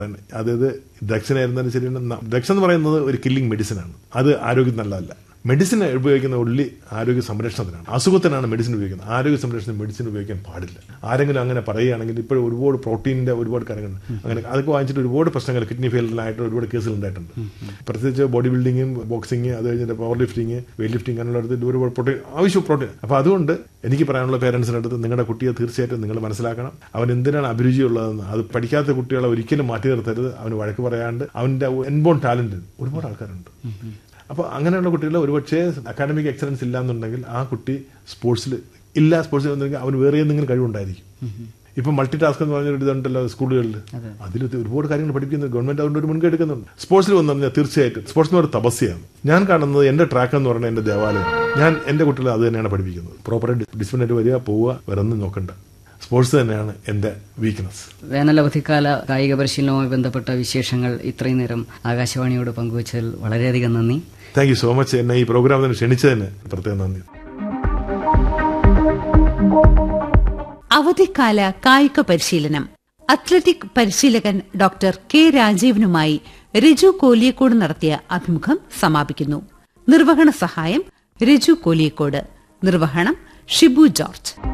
അതായത് ഡ്രഗ്സിനായിരുന്നാലും ശരി ഡ്രഗ്സ് എന്ന് പറയുന്നത് ഒരു കില്ലിംഗ് മെഡിസിൻ ആണ് അത് ആരോഗ്യം നല്ലതല്ല മെഡിസിൻ ഉപയോഗിക്കുന്ന ഉള്ളി ആരോഗ്യ സംരക്ഷണത്തിനാണ് അസുഖത്തിനാണ് മെഡിസിൻ ഉപയോഗിക്കുന്നത് ആരോഗ്യ സംരക്ഷണത്തിന് മെഡിസിൻ ഉപയോഗിക്കാൻ പാടില്ല ആരെങ്കിലും അങ്ങനെ പറയുകയാണെങ്കിൽ ഇപ്പോൾ ഒരുപാട് പ്രോട്ടീനിന്റെ ഒരുപാട് കാര്യങ്ങൾ അങ്ങനെ അതൊക്കെ വാങ്ങിച്ചിട്ട് ഒരുപാട് പ്രശ്നങ്ങൾ കിഡ്നി ഫെയിലിനായിട്ട് ഒരുപാട് കേസുകൾ ഉണ്ടായിട്ടുണ്ട് പ്രത്യേകിച്ച് ബോഡി ബിൽഡിങ്ങും ബോക്സിങ് അത് കഴിഞ്ഞിട്ട് പവർ ലിഫ്റ്റിംഗ് വെയിറ്റ് ലിഫ്റ്റിംഗ് അങ്ങനെയുള്ള ഒരുപാട് പ്രോട്ടീൻ ആവശ്യം പ്രോട്ടീൻ അപ്പോൾ അതുകൊണ്ട് എനിക്ക് പറയാനുള്ള പേരൻസിൻ്റെ അടുത്ത് നിങ്ങളുടെ കുട്ടിയെ തീർച്ചയായിട്ടും നിങ്ങൾ മനസ്സിലാക്കണം അവൻ എന്തിനാണ് അഭിരുചിയുള്ളതെന്ന് അത് പഠിക്കാത്ത കുട്ടികളെ ഒരിക്കലും മാറ്റി നിർത്തരുത് അവന് വഴക്ക് പറയാണ്ട് അവൻ്റെ എൻബോൺ ടാലന്റ് ഒരുപാട് ആൾക്കാരുണ്ട് അപ്പോൾ അങ്ങനെയുള്ള കുട്ടികൾ ഒരുപക്ഷെ അക്കാഡമിക് എക്സലൻസ് ഇല്ല എന്നുണ്ടെങ്കിൽ ആ കുട്ടി സ്പോർട്സിൽ ഇല്ല സ്പോർട്സിൽ വന്നെങ്കിൽ അവന് വേറെ എന്തെങ്കിലും കഴിവുണ്ടായിരിക്കും ഇപ്പൊ മൾട്ടി ടാസ്ക് എന്ന് പറഞ്ഞൊരു ഇതുണ്ടല്ലോ സ്കൂളുകളിൽ അതിൽ ഒരുപാട് കാര്യങ്ങൾ പഠിക്കുന്നു ഗവൺമെന്റ് അതുകൊണ്ട് ഒരു മുൻകൈ എടുക്കുന്നുണ്ട് സ്പോർട്സിൽ വന്നു പറഞ്ഞാൽ തീർച്ചയായിട്ടും സ്പോർട്സ് എന്ന് ഒരു തപസ്യാണ് ഞാൻ കാണുന്നത് എന്റെ ട്രാക്ക് എന്ന് പറയുന്നത് എന്റെ ദേവാലയം ഞാൻ എന്റെ കുട്ടികളെ അത് തന്നെയാണ് പഠിപ്പിക്കുന്നത് പ്രോപ്പറായിട്ട് ഡിസിപ്ലിനായിട്ട് വരിക പോവുക വരുന്ന നോക്കണ്ട സ്പോർട്സ് തന്നെയാണ് എന്റെ വീക്ക്നെസ് വേനലവധിക്കാല കായിക പരിശീലനവുമായി ബന്ധപ്പെട്ട വിശേഷങ്ങൾ ഇത്രയും നേരം ആകാശവാണിയോട് പങ്കുവച്ചതിൽ വളരെയധികം നന്ദി താങ്ക് യു സോ മച്ച് എന്നെ ഈ പ്രോഗ്രാമിന് ക്ഷണിച്ചതിന് പ്രത്യേകം നന്ദി അവധിക്കാല കായിക പരിശീലനം അത്ലറ്റിക് പരിശീലകൻ ഡോക്ടർ കെ രാജീവനുമായി രജു കോലിയക്കോട് നടത്തിയ അഭിമുഖം സമാപിക്കുന്നു നിർവഹണ സഹായം രജു കോലിയക്കോട് നിർവഹണം ഷിബു ജോർജ്